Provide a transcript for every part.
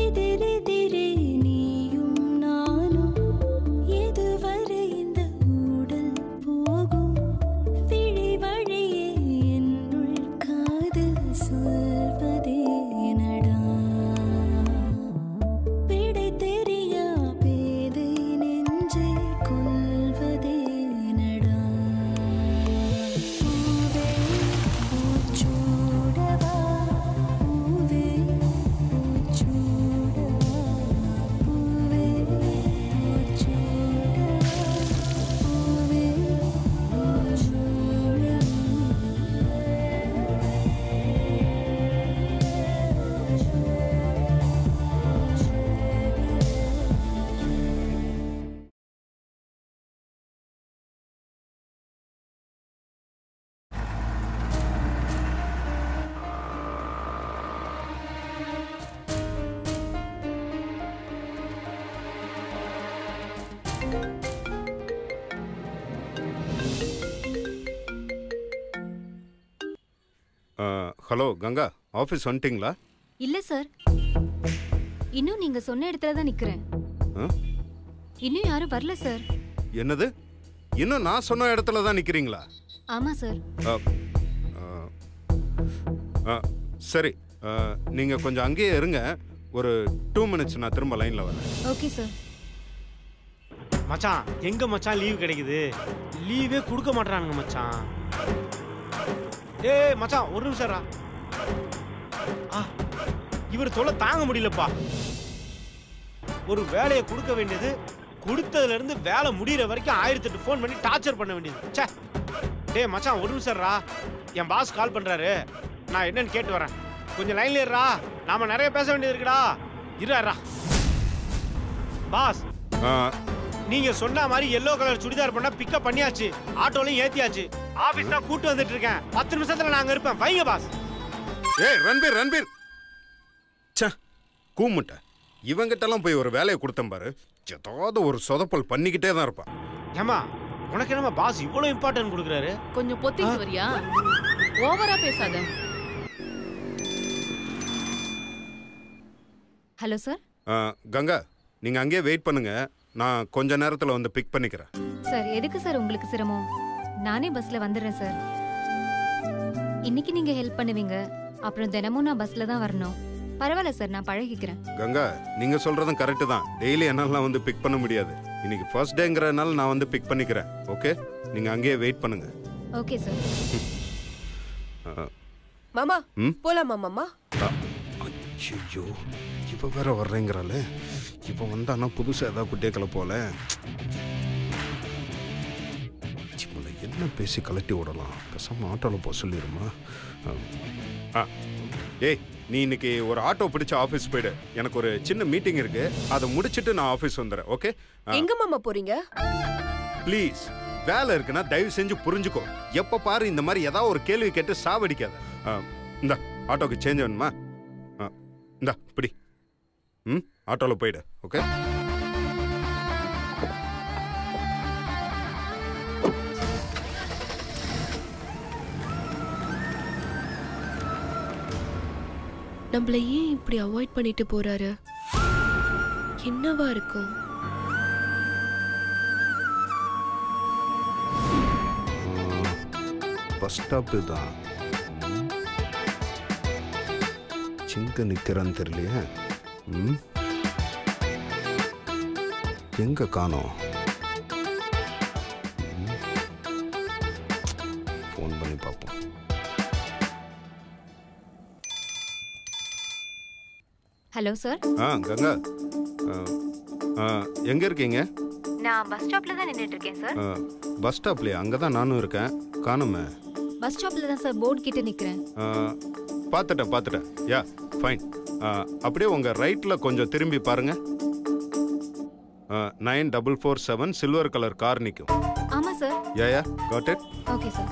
எதிரெதிரே நீயும் நானும் எதுவரை இந்த ஊடல் போகும் விழி வழியே என்னுள் காதல் சொல்வதே நடா விடை தெரியா பேதை நெஞ்சை கொள்வதே நடா பூவே பூச்சூடவா பூவே பூச்சூடவா பூவே பூச்சூடவா பூவே ஹலோ கங்கா ஆஃபீஸ் வந்துட்டிங்களா இல்ல சார் இன்னும் நீங்க சொன்ன இடத்துல தான் நிக்கிறேன் ஆ? இன்னும் யாரும் வரல சார் என்னது இன்னும் நான் சொன்ன இடத்துல தான் நிற்கிறீங்களா ஆமா சார் சரி நீங்கள் கொஞ்சம் அங்கேயே இருங்க ஒரு டூ மினிட்ஸ் நான் திரும்ப லைனில் வரேன் ஓகே சார் மச்சான் எங்க மச்சான் லீவ் கிடைக்குது லீவே கொடுக்க மாட்டானுங்க மச்சான் ஏய் மச்சான் ஒரு நிமிஷம்ரா ஆ இவர் தொல்லை தாங்க முடியலப்பா ஒரு வேலையை கொடுக்க வேண்டியது கொடுத்ததுல இருந்து வேலை முடியிற வரைக்கும் ஆயிரத்தி எட்டு ஃபோன் பண்ணி டார்ச்சர் பண்ண வேண்டியது ச்சே டேய் மச்சான் ஒரு நிமிஷம்ரா என் பாஸ் கால் பண்றாரு நான் என்னன்னு கேட்டு வரேன் கொஞ்சம் லைன்ல இருடா நாம நிறைய பேச வேண்டியது இருக்குடா இருடா பாஸ் நீங்க சொன்ன மாதிரி எல்லோ கலர் சுடிதார் பண்ணா பிக்கப் பண்ணியாச்சு ஆட்டோலையும் ஏத்தியாச்சு ஆபீஸ் தான் கூட்டு வந்துட்டு இருக்கேன் பத்து நிமிஷத்துல நான் அங்க இருப்பேன் வைங்க பாஸ் ஏய் ரன்பீர் ரன்பீர் ச்சே கூமுட்ட இவங்கிட்டலாம் போய் ஒரு வேலையை கொடுத்தேன் பாரு ஏதாவது ஒரு சொதப்பல் பண்ணிக்கிட்டே தான் இருப்பான் ஏமா உனக்கு என்னமா பாஸ் இவ்வளவு இம்பார்ட்டன்ட் கொடுக்குறாரு கொஞ்சம் பொத்திட்டு வரியா ஓவரா பேசாத ஹலோ சார் ஆ, கங்கா நீங்கள் அங்கேயே வெயிட் பண்ணுங்க நான் கொஞ்ச நேரத்தில் வந்து பிக் பண்ணிக்கிறேன் சார் எதுக்கு சார் உங்களுக்கு சிரமம் நானே பஸ்ல வந்துடுறேன் சார் இன்னைக்கு நீங்க ஹெல்ப் பண்ணுவீங்க அப்புறம் தினமும் நான் பஸ்ல தான் வரணும் பரவாயில்ல சார் நான் பழகிக்கிறேன் கங்கா நீங்கள் சொல்கிறதும் கரெக்டு தான் டெய்லி என்னாலாம் வந்து பிக் பண்ண முடியாது இன்னைக்கு ஃபர்ஸ்ட் டேங்கிறனால நான் வந்து பிக் பண்ணிக்கிறேன் ஓகே நீங்கள் அங்கேயே வெயிட் பண்ணுங்க ஓகே சார் ஆ, மாமா ம்? போலாமா மாமா ஐயோ இவ வேற வர்றேங்கிறாளே இப்போ வந்தானா புதுசாக ஏதாவது குட்டியக்கலை போல இவளை என்ன பேசி கலட்டி விடலாம் பேசாமல் ஆட்டோவில் போக சொல்லிடுமா ஆ. ஆ ஏய் நீ இன்னைக்கு ஒரு ஆட்டோ பிடிச்ச ஆஃபீஸ் போயிடு எனக்கு ஒரு சின்ன மீட்டிங் இருக்கு அதை முடிச்சிட்டு நான் ஆஃபீஸ் வந்துடுறேன் ஓகே எங்க மாமா போறீங்க ப்ளீஸ் வேலை இருக்குன்னா தயவு செஞ்சு புரிஞ்சுக்கோ எப்போ பாரு இந்த மாதிரி ஏதாவது ஒரு கேள்வி கேட்டு சாவடிக்காத ஆ, இந்தா ஆட்டோக்கு சேஞ்ச் வேணுமா ஆ, இந்தா பிடி ம் ஆட்டோவில் போயிடு ஓகே நம்மள ஏன் இப்படி அவாய்ட் பண்ணிட்டு போறாரு என்னவா இருக்கும் பஸ் ஸ்டாப்பு தான் சிங்க நிற்கிறான்னு தெரியலையே ம் எங்க காணோம் ஃபோன் பண்ணி பார்ப்போம் ஹலோ சார் ஆ கங்கா ஆ, ஆ, எங்க இருக்கீங்க நான் பஸ் ஸ்டாப்ல தான் நின்றுட்டு இருக்கேன் சார் ஆ, பஸ் ஸ்டாப்லையா அங்கே தான் நானும் இருக்கேன் காணுமே பஸ் ஸ்டாப்ல தான் சார் போர்டு கிட்ட நிக்கிறேன் ஆ, பார்த்துட்டேன் பார்த்துட்டேன் யா ஃபைன் அப்படியே உங்கள் ரைட்டில் கொஞ்சம் திரும்பி பாருங்க nine double four seven silver colour car நிற்கும் ஆமா sir yeah yeah got it okay sir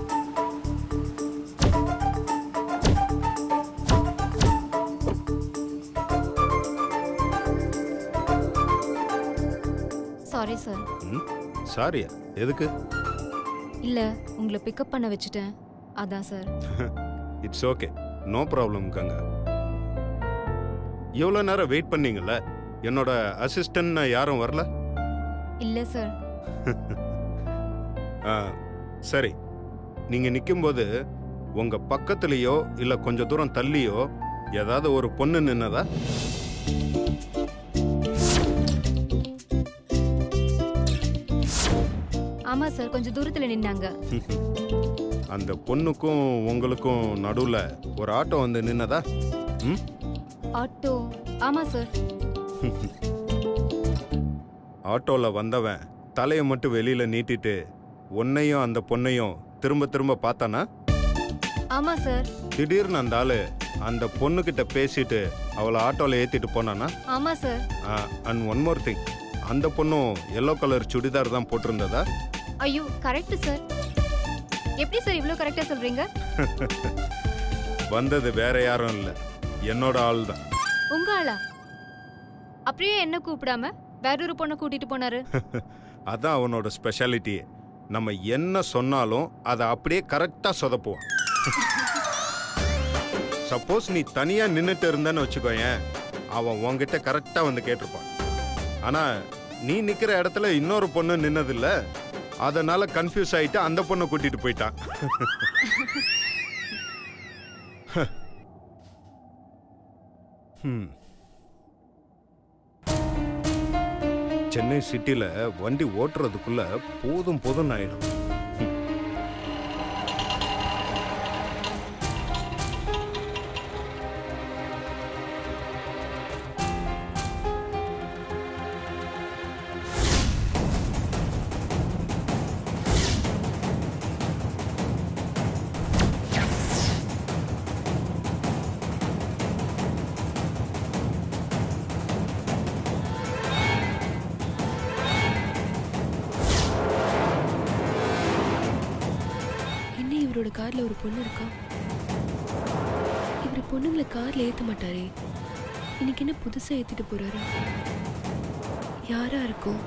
sorry sir ம் சாரியா எதுக்கு இல்ல உங்களை பிக்கப் பண்ண வச்சுட்டேன் அதான் sir it's okay no problem Ganga எவ்வளோ நேரம் வெயிட் பண்ணீங்கல்ல என்னோட அசிஸ்டன்ட் யாரும் வரல இல்ல சார் ஆ, சரி நீங்க நிக்கும்போது உங்க பக்கத்துலயோ இல்ல கொஞ்ச தூரம் தள்ளியோ ஏதாவது ஒரு பொண்ணு நின்னதா ஆமா சார் கொஞ்சம் தூரத்துல நின்னாங்க அந்த பொண்ணுக்கும் உங்களுக்கும் நடுவுல ஒரு ஆட்டோ வந்து நின்னதா ம் ஆட்டோ ஆமா சார் ஆட்டோல வந்தவன் தலையை மட்டும் வெளியில நீட்டிட்டு உன்னையும் அந்த பொண்ணையும் திரும்ப திரும்ப பார்த்தானா ஆமா சார் திடீர்னு அந்த ஆளு அந்த பொண்ணுகிட்ட பேசிட்டு அவளை ஆட்டோல ஏத்திட்டு போனானா ஆமா sir and one more thing அந்த பொண்ணும் எல்லோ கலர் சுடிதார் தான் போட்டிருந்ததா ஐயோ கரெக்ட் சார் எப்படி சார் இவ்ளோ கரெக்டா சொல்றீங்க வந்தது வேற யாரும் இல்ல என்னோட ஆள் தான் உங்க ஆளா அப்படியே என்ன கூப்பிடாம வேற ஒரு பொண்ணை கூட்டிட்டு போனாரு அதான் அவனோட ஸ்பெஷாலிட்டியே நம்ம என்ன சொன்னாலும் அதை அப்படியே கரெக்டா சொதப்புவான் சப்போஸ் நீ தனியா நின்னுட்டு இருந்தேன்னு வச்சுக்கோயேன் அவன் உன்கிட்ட கரெக்டா வந்து கேட்டிருப்பான் ஆனா நீ நிக்கிற இடத்துல இன்னொரு பொண்ணு நின்னதில்ல அதனால கன்ஃபியூஸ் ஆயிட்டு அந்த பொண்ணை கூட்டிட்டு போயிட்டான் ஹம். சென்னை சிட்டில வண்டி ஓட்டுறதுக்குள்ள போதும் போதும் ஆயிடும் ஹம். என்ன இவரோட கார்ல ஒரு பொண்ணு இருக்கா இவர் பொண்ணுங்களை கார்ல ஏத்த மாட்டாரே இன்னைக்கு என்ன புதுசா ஏத்திட்டு போறாரு யாரா இருக்கும்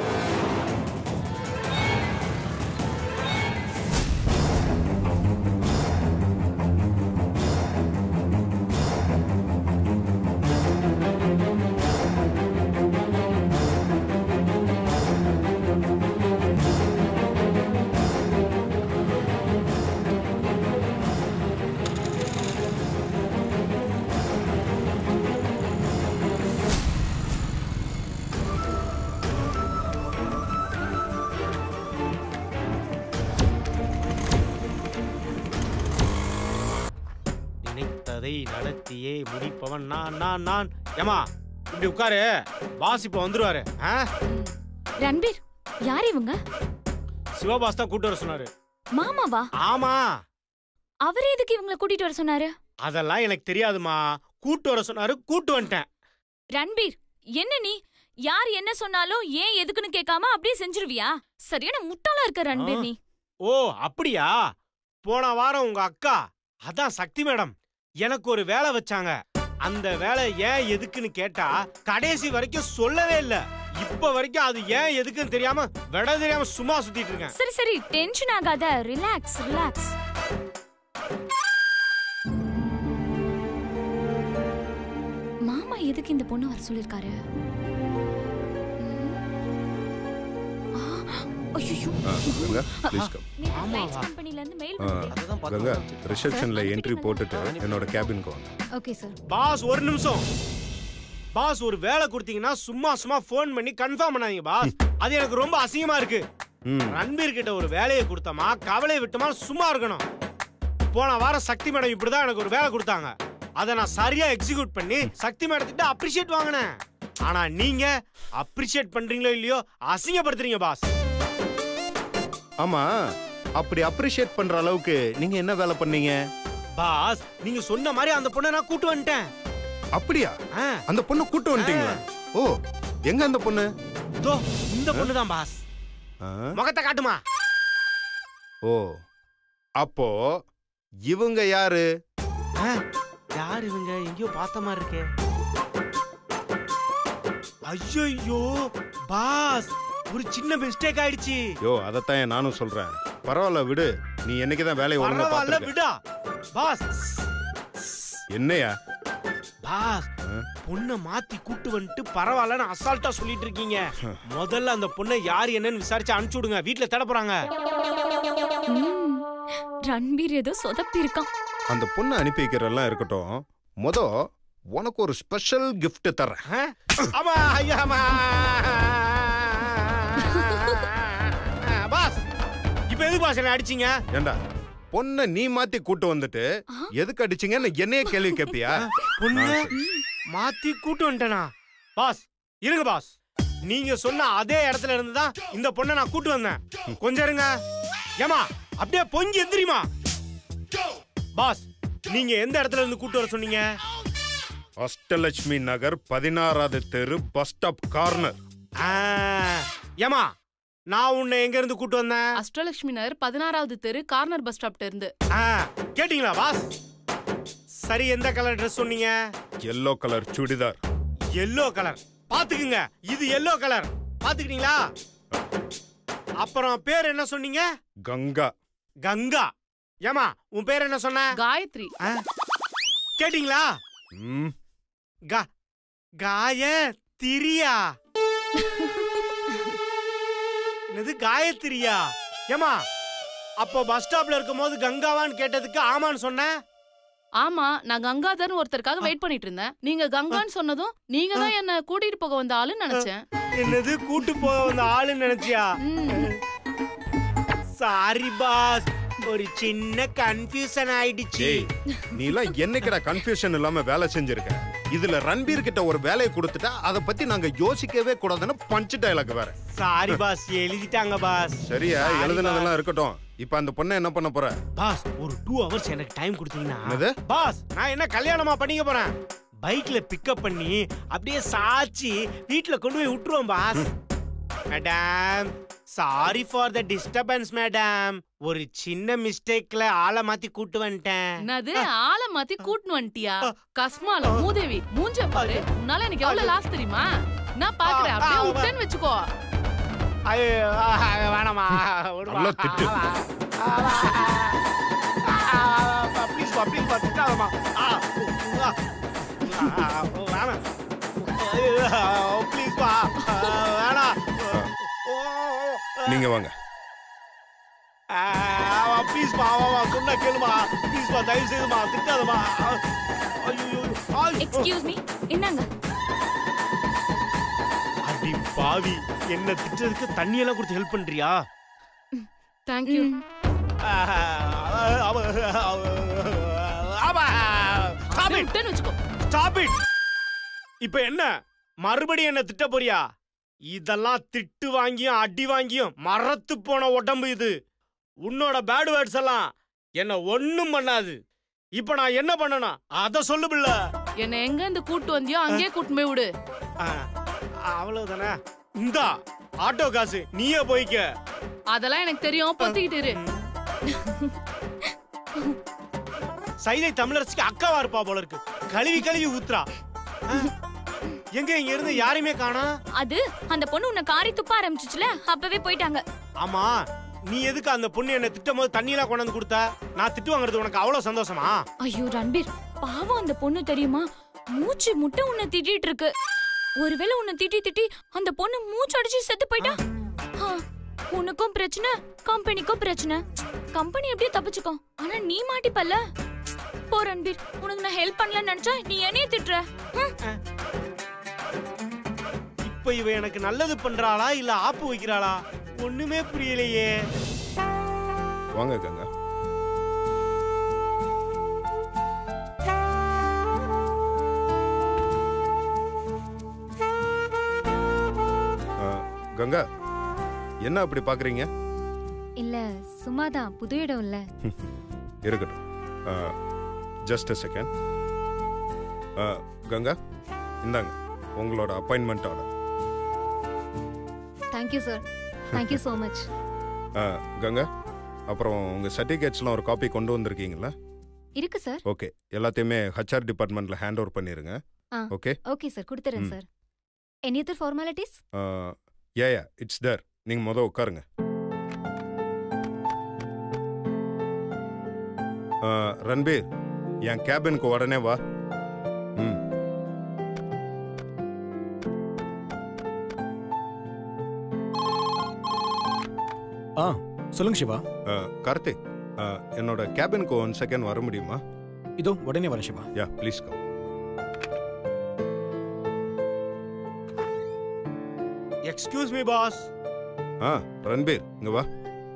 நினைத்ததை நடத்தியே முடிப்பவன் நான் நான் நான் ஏமா இப்படி உட்காரு பாஸ் இப்போ வந்துருவாரு ஆ? ரன்பீர் யார் இவங்க சிவபாஸ் தான் கூட்டு வர சொன்னாரு மாமாவா ஆமா அவரே எதுக்கு இவங்கள கூட்டிட்டு வர சொன்னாரு அதெல்லாம் எனக்கு தெரியாதுமா கூட்டு வர சொன்னாரு கூட்டு வந்துட்டேன் ரன்பீர் என்ன நீ யார் என்ன சொன்னாலும் ஏன் எதுக்குன்னு கேட்காம அப்படியே செஞ்சிருவியா சரியான முட்டாளா இருக்க ரன்பீர் ஆ. நீ ஓ அப்படியா போன வாரம் உங்க அக்கா அதான் சக்தி மேடம் எனக்கு ஒரு வேலை வச்சாங்க அந்த வேலை ஏன் எதுக்குன்னு கேட்டா கடைசி வரைக்கும் சொல்லவே இல்ல இப்ப வரைக்கும் அது ஏன் எதுக்குன்னு தெரியாம விட தெரியாம சும்மா சுத்திட்டு இருக்கேன் சரி சரி டென்ஷன் ஆகாத ரிலாக்ஸ் ரிலாக்ஸ் மாமா எதுக்கு இந்த பொண்ணு வர சொல்லிருக்காரு ஐயோ ஆ, கங்கா ப்ளீஸ் கம் ஆமாவா? கம்பெனில இருந்து மெயில் ஆ, வந்தது கங்கா ரிசப்ஷன்ல என்ட்ரி போட்டுட்டு என்னோட கேபினுக்கு வாங்க ஓகே சார் பாஸ் ஒரு நிமிஷம் பாஸ் ஒரு வேலை கொடுத்தீங்கன்னா சும்மா சும்மா ஃபோன் பண்ணி கன்ஃபார்ம் பண்ணாதீங்க பாஸ் அது எனக்கு ரொம்ப அசிங்கமா இருக்கு ம் ரன்பீர் கிட்ட ஒரு வேலையை கொடுத்தோமா கவலை விட்டோமா சும்மா இருக்கணும் போன வாரம் சக்தி மேடம் இப்படிதான் எனக்கு ஒரு வேலை கொடுத்தாங்க அதை நான் சரியா எக்ஸிக்யூட் பண்ணி சக்தி மேடத்திட்ட அப்ரிஷியேட் வாங்கினேன் ஆனா நீங்க அப்ரிஷியேட் பண்றீங்களோ இல்லையோ அசிங்கப்படுத்துறீங்க பாஸ் ஆமா அப்படி அப்ரிஷியேட் பண்ற அளவுக்கு நீங்க என்ன வேலை பண்ணீங்க பாஸ் நீங்க சொன்ன மாதிரி அந்த பொண்ணை நான் கூட்டு வந்துட்டேன் அப்படியா ஆ, அந்த பொண்ணு கூட்டு வந்துட்டீங்களா ஓ எங்க அந்த பொண்ணு இதோ இந்த பொண்ணு தான் பாஸ் ஆ, முகத்தை காட்டுமா ஓ அப்போ இவங்க யாரு ஆ, யார் இவங்க எங்கேயோ பார்த்த மாதிரி இருக்கே ஐயோ பாஸ் ஒரு சின்ன மிஸ்டேக் ஆயிடுச்சு யோ அதைத்தான் நானும் சொல்றேன் பரவாயில்ல விடு நீ என்னைக்கு தான் வேலையை ஒழுங்கா பரவாயில்ல பார்த்துருக்க விடா பாஸ் என்னையா பாஸ் பொண்ணை மாத்தி கூட்டு வந்துட்டு பரவாயில்லன்னு அசால்ட்டா சொல்லிட்டு இருக்கீங்க முதல்ல அந்த பொண்ணை யார் என்னன்னு விசாரிச்சு அனுப்பிச்சு விடுங்க வீட்டுல தேட போறாங்க ம், ரன்பீர் ஏதோ சொதப்பி இருக்கான் அந்த பொண்ணை அனுப்பி வைக்கிறதெல்லாம் இருக்கட்டும் மொத உனக்கு ஒரு ஸ்பெஷல் gift தர்றேன் ஆ? ஆமா ஐயா ஆமா பாஸ் இப்போ எது பாஸ் என்ன அடிச்சீங்க ஏண்டா பொண்ணை நீ மாத்தி கூட்டு வந்துட்டு எதுக்கு அடிச்சீங்கன்னு என்னைய கேள்வி கேட்பியா பொண்ணு ஆ, சரி. மாத்தி கூட்டு வந்துட்டேனா பாஸ் இருங்க பாஸ் நீங்க சொன்ன அதே இடத்துல இருந்து தான் இந்த பொண்ணை நான் கூட்டு வந்தேன் கொஞ்சம் இருங்க ஏமா அப்படியே பொங்கி எந்திரிமா பாஸ் நீங்க எந்த இடத்துல இருந்து கூட்டு வர சொன்னீங்க அஷ்டலட்சுமி நகர் பதினாறாவது தெரு பஸ் ஸ்டாப் கார்னர் ஆ, ஏமா நான் உன்னை எங்க இருந்து கூட்டு வந்தேன் அஷ்டலட்சுமி நகர் பதினாறாவது தெரு கார்னர் பஸ் ஸ்டாப்ல இருந்து ஆ, கேட்டீங்களா பாஸ் சரி எந்த கலர் ட்ரெஸ் சொன்னீங்க yellow colour churidar yellow colour பாத்துக்குங்க இது எல்லோ கலர் பாத்துக்கிட்டீங்களா அப்புறம் பேர் என்ன சொன்னீங்க கங்கா கங்கா ஏமா உன் பேர் என்ன சொன்ன காயத்ரி ஆ? கேட்டீங்களா ம் கா காய திரியா என்னது காயத்ரியா ஏமா அப்போ பஸ் ஸ்டாப்ல இருக்கும்போது கங்காவான்னு கேட்டதுக்கு ஆமான்னு சொன்னேன் ஆமா நான் கங்காதர்னு ஒருத்தருக்காக வெயிட் பண்ணிட்டு இருந்தேன் நீங்க கங்கான்னு சொன்னதும் நீங்க தான் என்ன கூட்டிட்டு போக வந்த ஆளுன்னு நினைச்சேன் என்னது கூட்டு போக வந்த ஆளுன்னு நினைச்சியா ம். சாரி பாஸ் ஒரு சின்ன கன்ஃபியூஷன் ஆயிடுச்சு டேய் நீலாம் என்னைக்குடா கன்ஃபியூஷன் இல்லாம வேலை செஞ்சிருக்க இதுல ரன்பீர் கிட்ட ஒரு வேலையை கொடுத்துட்டா அதை பத்தி நாங்க யோசிக்கவே கூடாதுன்னு பஞ்ச் டைலாக் வேற சாரி பாஸ் எழுதிட்டாங்க பாஸ் சரியா Sorry, எழுதுனதெல்லாம் இருக்கட்டும் இப்ப அந்த பொண்ணை என்ன பண்ண போற பாஸ் ஒரு டூ ஹவர்ஸ் எனக்கு டைம் கொடுத்தீங்கன்னா என்னது? பாஸ் நான் என்ன கல்யாணமா பண்ணிக்க போறேன் பைக்ல பிக்கப் பண்ணி அப்படியே சாச்சி வீட்ல கொண்டு போய் விட்டுருவோம் boss madam sorry for the disturbance madam ஒரு சின்ன மிஸ்டேக்ல ஆளை மாத்தி கூட்டு வந்துட்டேன் என்னது ஆளை மாத்தி கூட்டினு வந்துட்டியா கஸ்மால மூதேவி மூஞ்ச பாரு உன்னால எனக்கு எவ்வளவு லாஸ் தெரியுமா நான் பாக்குறேன் அப்படியே விட்டேன்னு வச்சுக்கோ ஐயோ, வேணாமா நல்லா திட்டு. ப்ளீஸ் பா ப்ளீஸ் பா திட்டாதம்மா ஆ, ஆ, ஆ, வேணாம் ப்ளீஸ் பா வேணாம் ஓ, ஓ, நீங்க வாங்க ப்ளீஸ் பா வா சொன்னா கேளுமா ப்ளீஸ் பா தயவு செய்துமா திட்டாதம்மா ஐயோ எக்ஸ்கியூஸ் மீ என்னங்க அடி பாவி என்ன திட்டதுக்கு தண்ணி எல்லாம் கொடுத்து ஹெல்ப் பண்றியா தேங்க்யூ ம். விட்டேன்னு வச்சுக்கோ ஸ்டாப் இட் இப்போ என்ன மறுபடியும் என்ன திட்ட போறியா இதெல்லாம் திட்டு வாங்கியும் அடி வாங்கியும் மரத்து போன உடம்பு இது உன்னோட பேட் வேர்ட்ஸ் எல்லாம் என்ன ஒண்ணும் பண்ணாது இப்போ நான் என்ன பண்ணணும் அத சொல்லு பிள்ள என்ன எங்க இருந்து கூட்டு வந்தியோ அங்கேயே கூட்டு போய் விடு அவ்வளவுதானே இந்தா ஆட்டோ காசு நீயே போய்க்க அதெல்லாம் எனக்கு தெரியும் பொத்திக்கிட்டு இரு சைதை தமிழரசிக்கு அக்காவா இருப்பா போல இருக்கு கழுவி கழுவி ஊத்துறா ஆ, எங்க இங்க இருந்து யாரையுமே காணா அது அந்த பொண்ணு உன்னை காரி துப்ப ஆரம்பிச்சுச்சுல அப்பவே போயிட்டாங்க ஆமா நீ எதுக்கு அந்த பொண்ணு என்ன திட்டும் போது தண்ணியெல்லாம் கொண்டு வந்து கொடுத்த நான் திட்டு வாங்குறது உனக்கு அவ்வளவு சந்தோஷமா ஐயோ ரன்பீர் பாவம் அந்த பொண்ணு தெரியுமா மூச்சு முட்டை உன்னை திட்டிட்டு இருக்கு ஒருவேளை உன்னை திட்டி திட்டி அந்த பொண்ணு மூச்சு அடிச்சு செத்து போயிட்டா ஆ, உனக்கும் பிரச்சனை கம்பெனிக்கும் பிரச்சனை கம்பெனி எப்படியோ தப்பிச்சுக்கோ ஆனா நீ மாட்டிப்பல்ல போ ரன்பீர் உனக்கு நான் ஹெல்ப் பண்ணலன்னு நினைச்சா நீ என்னைய திட்டுற ஹம். இப்ப இவ எனக்கு நல்லது பண்றாளா இல்ல ஆப்பு வைக்கிறாளா ஒண்ணுமே புரியலையே வாங்க கங்கா ஆ, கங்கா என்ன அப்படி பாக்குறீங்க இல்ல சும்மாதான் புது இடம் இல்ல இருக்கட்டும் ஜஸ்ட் அ செகண்ட் கங்கா இந்தாங்க உங்களோட appointment order thank you sir thank you so much Ganga அப்புறம் உங்கள் சர்டிஃபிகேட்ஸ்லாம் ஒரு காப்பி கொண்டு வந்திருக்கீங்களா இருக்கு சார் ஓகே எல்லாத்தையுமே ஹச்ஆர் டிபார்ட்மெண்ட்டில் ஹேண்ட் ஓவர் பண்ணிடுங்க ஆ. ஓகே ஓகே சார் கொடுத்துறேன் ம். Sir any other formalities yeah yeah it's there நீங்கள் மொதல் உட்காருங்க ஆ, ரன்பீர் என் கேபினுக்கு உடனே வா ம் ஆ சொல்லுங்க சிவா கார்த்திக் ஆ, என்னோட கேபினுக்கு ஒன் செகண்ட் வர முடியுமா இதோ உடனே வரேன் Siva yeah please come excuse me boss ஆ ரன்பீர் இங்க வா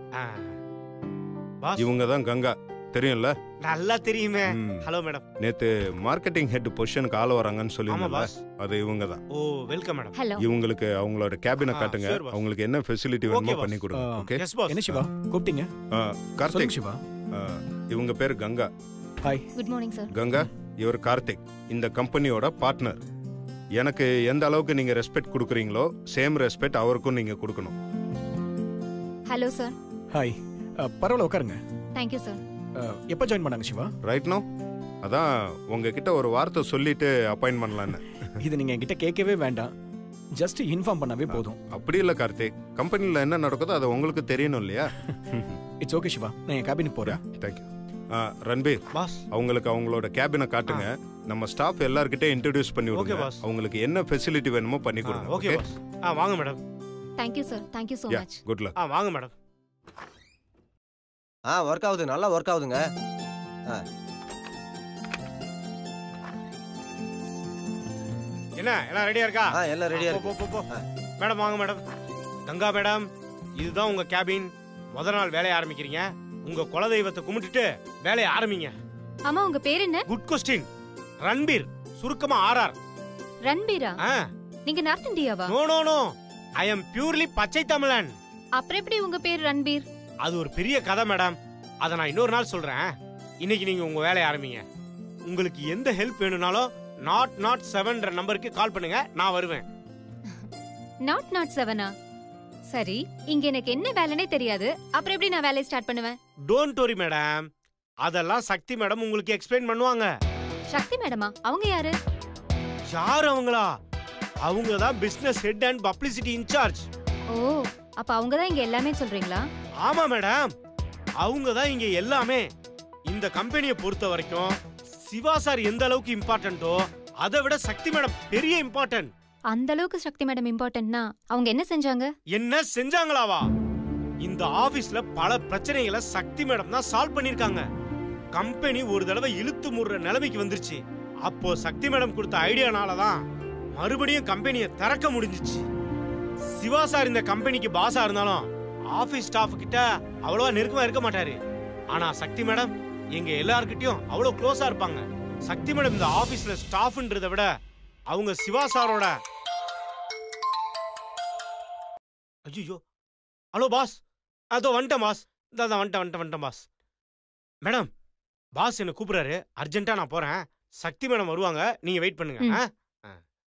பாஸ் இவங்க தான் கங்கா தெரியும்ல நல்லா தெரியுமே ம். ஹலோ மேடம் நேத்து மார்க்கெட்டிங் ஹெட் பொசிஷனுக்கு ஆள் வராங்கன்னு ஆமா சொல்லியிருந்தல பாஸ் அது இவங்க தான் ஓ வெல்கம் மேடம் ஹலோ இவங்களுக்கு அவங்களோட கேபினை ஆ, காட்டுங்க sure, boss. அவங்களுக்கு என்ன ஃபெசிலிட்டி Okay, வேணுமோ boss. பண்ணி கொடுங்க ஆ, ஓகே எஸ் பாஸ் என்ன சிவா கூப்பிட்டீங்க கார்த்திக் சொல்லுங்க சிவா ஆ, இவங்க பேர் Ganga hi good morning sir Ganga இவர் கார்த்திக் இந்த கம்பெனியோட பார்ட்னர் எனக்கு எந்த அளவுக்கு நீங்க ரெஸ்பெக்ட் கொடுக்குறீங்களோ சேம் ரெஸ்பெக்ட் அவருக்கும் நீங்க கொடுக்கணும் ஹலோ சார் ஹாய் அ, பரவாயில்ல உட்காருங்க தேங்க்யூ சார் அ, எப்போ ஜாயின் பண்ணாங்க சிவா ரைட் நோ அதான் உங்ககிட்ட ஒரு வார்த்தை சொல்லிட்டு அப்பாயின்ட் பண்ணலான்னு இது நீங்க என்கிட்ட கேட்கவே வேண்டாம் ஜஸ்ட் இன்ஃபார்ம் பண்ணாவே போதும் அப்படி இல்லை கார்த்திக் கம்பெனியில் என்ன நடக்குதோ அது உங்களுக்கு தெரியணும் இல்லையா இட்ஸ் ஓகே சிவா நான் என் கேபினுக்கு போறேன் தேங்க்யூ ரன்பீர் பாஸ் அவங்களுக்கு அவங்களோட கேபினை காட்டுங்க நம்ம ஸ்டாஃப் எல்லார்கிட்டே இன்ட்ரடியூஸ் பண்ணி Okay, விடுங்க boss. அவங்களுக்கு என்ன ஃபெசிலிட்டி வேணுமோ பண்ணி கொடுங்க ஓகே ஓகே பாஸ் ஆ வாங்க madam thank you sir thank you so yeah much good luck ஆ வாங்க மேடம் ஆ ஒர்க் ஆகுது நல்லா ஒர்க் ஆகுதுங்க என்ன எல்லாம் ரெடியா இருக்கா ஆ எல்லாம் ரெடியா போ, இருக்கு போ, போ, போ. ஆ. மேடம் வாங்க மேடம் கங்கா மேடம் இதுதான் உங்க கேபின் முத நாள் வேலையை ஆரம்பிக்கிறீங்க உங்க குலதெய்வத்தை கும்பிட்டுட்டு வேலையை ஆரம்பிங்க ஆமா உங்க பேர் என்ன குட் கொஸ்டின் ரன்பீர் சுருக்கமா ஆர்ஆர் ரன்பீரா ஆ நீங்க நார்த் இந்தியாவா no no no I am purely பச்சை தமிழன் அப்புறம் எப்படி உங்க பேர் ரன்பீர் அது ஒரு பெரிய கதை மேடம் அதை நான் இன்னொரு நாள் சொல்றேன் இன்னைக்கு நீங்க உங்க வேலையை ஆரம்பிங்க உங்களுக்கு எந்த ஹெல்ப் வேணும்னாலும் நாட் நாட் செவன்ற நம்பருக்கு கால் பண்ணுங்க நான் வருவேன் நாட் நாட் செவனா சரி இங்க எனக்கு என்ன வேலைனே தெரியாது அப்புறம் எப்படி நான் வேலையை ஸ்டார்ட் பண்ணுவேன் டோன்ட் வரி மேடம் அதெல்லாம் சக்தி மேடம் உங்களுக்கு எக்ஸ்பிளைன் பண்ணுவாங்க சக்தி மேடமா அவங்க யாரு யார் அவங்களா அவங்க தான் business head and publicity incharge ஓ அப்ப அவங்க தான் இங்க எல்லாமே சொல்றீங்களா ஆமா மேடம் அவங்க தான் இங்க எல்லாமே இந்த கம்பெனியை பொறுத்த வரைக்கும் சிவா சார் எந்த அளவுக்கு இம்பார்ட்டன்ட்டோ அதை விட சக்தி மேடம் பெரிய இம்பார்ட்டன்ட் அந்த அளவுக்கு சக்தி மேடம் இம்பார்ட்டன்ட்னா அவங்க என்ன செஞ்சாங்க என்ன செஞ்சாங்களாவா இந்த ஆபீஸ்ல பல பிரச்சனைகளை சக்தி மேடம் தான் சால்வ் பண்ணிருக்காங்க கம்பெனி ஒரு தடவை இழுத்து முடுற நிலைமைக்கு வந்துருச்சு அப்போ சக்தி மேடம் கொடுத்த ஐடியானால தான் மறுபடியும் கம்பெனியை திறக்க முடிஞ்சிச்சு சிவா சார் இந்த கம்பெனிக்கு பாஸா இருந்தாலும் ஆபீஸ் ஸ்டாஃப் கிட்ட அவ்வளவா நெருக்கமா இருக்க மாட்டாரு ஆனா சக்தி மேடம் எங்க எல்லார்கிட்டயும் அவ்வளவு க்ளோஸா இருப்பாங்க சக்தி மேடம் இந்த ஆபீஸ்ல ஸ்டாஃப்ன்றதை விட அவங்க சிவா சாரோட ஐயோ ஹலோ பாஸ் அதோ வந்துட்டேன் பாஸ் இதான் வந்துட்டேன் வந்துட்டேன் வந்துட்டேன் பாஸ் மேடம் பாஸ் என்ன கூப்பிடுறாரு அர்ஜென்ட்டா நான் போறேன் சக்தி மேடம் வருவாங்க நீங்க வெயிட் பண்ணுங்க ம். ஆ?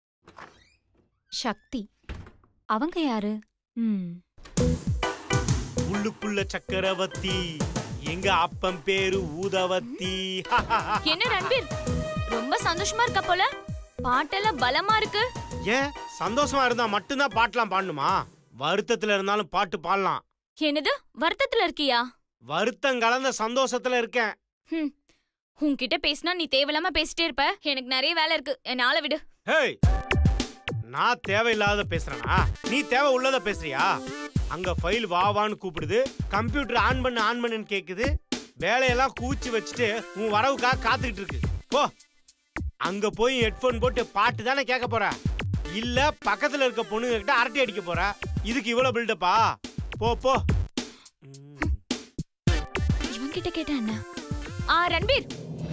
சக்தி அவங்க யாரு ம் உள்ளுக்குள்ள சக்கரவர்த்தி எங்க அப்பன் பேரு ஊதவத்தி என்ன ரன்பீர் ரொம்ப சந்தோஷமா இருக்க போல பாட்டெல்லாம் பலமா இருக்கு ஏன் சந்தோஷமா இருந்தா மட்டும்தான் பாட்டெல்லாம் பாடணுமா வருத்தத்துல இருந்தாலும் பாட்டு பாடலாம் என்னது வருத்தத்துல இருக்கியா வருத்தம் கலந்த சந்தோஷத்துல இருக்கேன் ஹம். உன்கிட்ட பேசினா நீ தேவையில்லாம பேசிட்டே இருப்ப எனக்கு நிறைய வேலை இருக்கு என் ஆளை விடு ஹேய் நான் தேவையில்லாத பேசுறேனா நீ தேவை உள்ளத பேசுறியா அங்க ஃபைல் வா வான்னு கூப்பிடுது கம்ப்யூட்டர் ஆன் பண்ணு ஆன் பண்ணுன்னு கேக்குது வேலையெல்லாம் கூச்சி வச்சுட்டு உன் வரவுக்காக காத்துக்கிட்டு இருக்கு போ அங்க போய் ஹெட்ஃபோன் போட்டு பாட்டு தானே கேட்க போற இல்ல பக்கத்துல இருக்க பொண்ணுங்க கிட்ட அரட்டை அடிக்க போற இதுக்கு இவ்வளவு பில்டப்பா போ போ ம். இவன் கிட்ட கேட்டேன் என்ன ஆ ரன்பீர்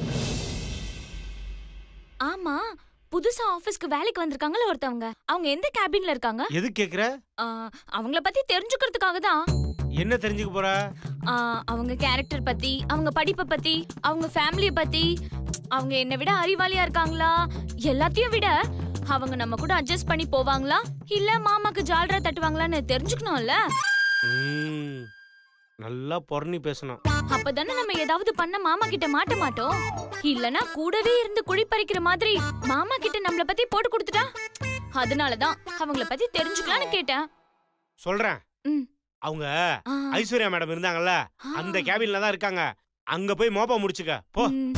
ஆமா புதுசா ஆபீஸ்க்கு வேலைக்கு வந்திருக்காங்கல்ல ஒருத்தவங்க அவங்க எந்த கேபின்ல இருக்காங்க எது கேக்குற ஆ, அவங்கள பத்தி தெரிஞ்சுக்கிறதுக்காக தான் என்ன தெரிஞ்சுக்க போற ஆ, அவங்க கேரக்டர் பத்தி அவங்க படிப்பை பத்தி அவங்க ஃபேமிலிய பத்தி அவங்க என்னை விட அறிவாளியா இருக்காங்களா எல்லாத்தையும் விட அவங்க நம்ம கூட அட்ஜஸ்ட் பண்ணி போவாங்களா இல்ல மாமாக்கு ஜால்ரா தட்டுவாங்களான்னு தெரிஞ்சுக்கணும்ல ம். நல்லா பொறணி பேசணும் அப்பதானே நம்ம ஏதாவது பண்ண மாமா கிட்ட மாட்ட மாட்டோம் இல்லனா கூடவே இருந்து குழி பறிக்கிற மாதிரி மாமா கிட்ட நம்மள பத்தி போட்டு கொடுத்துட்டா அதனாலதான் அவங்கள பத்தி தெரிஞ்சுக்கலாம்னு கேட்டேன் சொல்றேன் ம். அவங்க ஆ, ஐஸ்வர்யா மேடம் இருந்தாங்கல்ல ஆ. அந்த கேபின்ல தான் இருக்காங்க அங்க போய் மோப்பா முடிச்சுக்க போ ம்.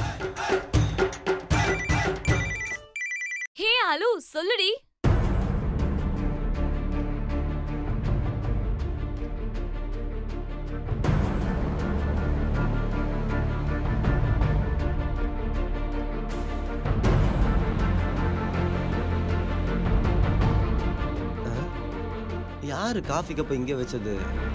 ஹே அலு சொல்லுடி யாரு காஃபி கப்பை இங்கே வச்சது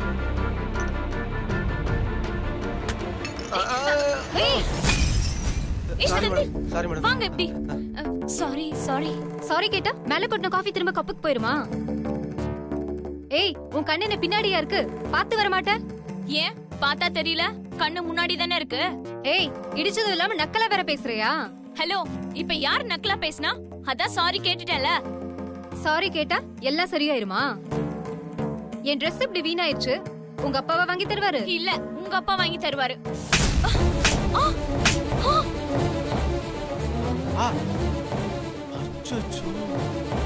ஏய் சாரி சரண்டி, மேடம் சாரி மேடம் வாங்க இப்படி சாரி சாரி சாரி கேட்டா மேல கொட்டின காஃபி திரும்ப கப்புக்கு போயிருமா ஏய் உன் கண்ணு என்ன பின்னாடியா இருக்கு பார்த்து வர மாட்ட ஏன் பார்த்தா தெரியல கண்ணு முன்னாடி தானே இருக்கு ஏய் இடிச்சதும் இல்லாம நக்கலா வேற பேசுறியா ஹலோ இப்ப யார் நக்கலா பேசினா அதான் சாரி கேட்டுட்டேல சாரி கேட்டா எல்லாம் சரியாயிருமா என் Dress இப்படி வீணாயிருச்சு உங்க அப்பாவை வாங்கி தருவாரு இல்ல உங்க அப்பா வாங்கி தருவாரு ஆ, ஆ, ஆ. அச்சோ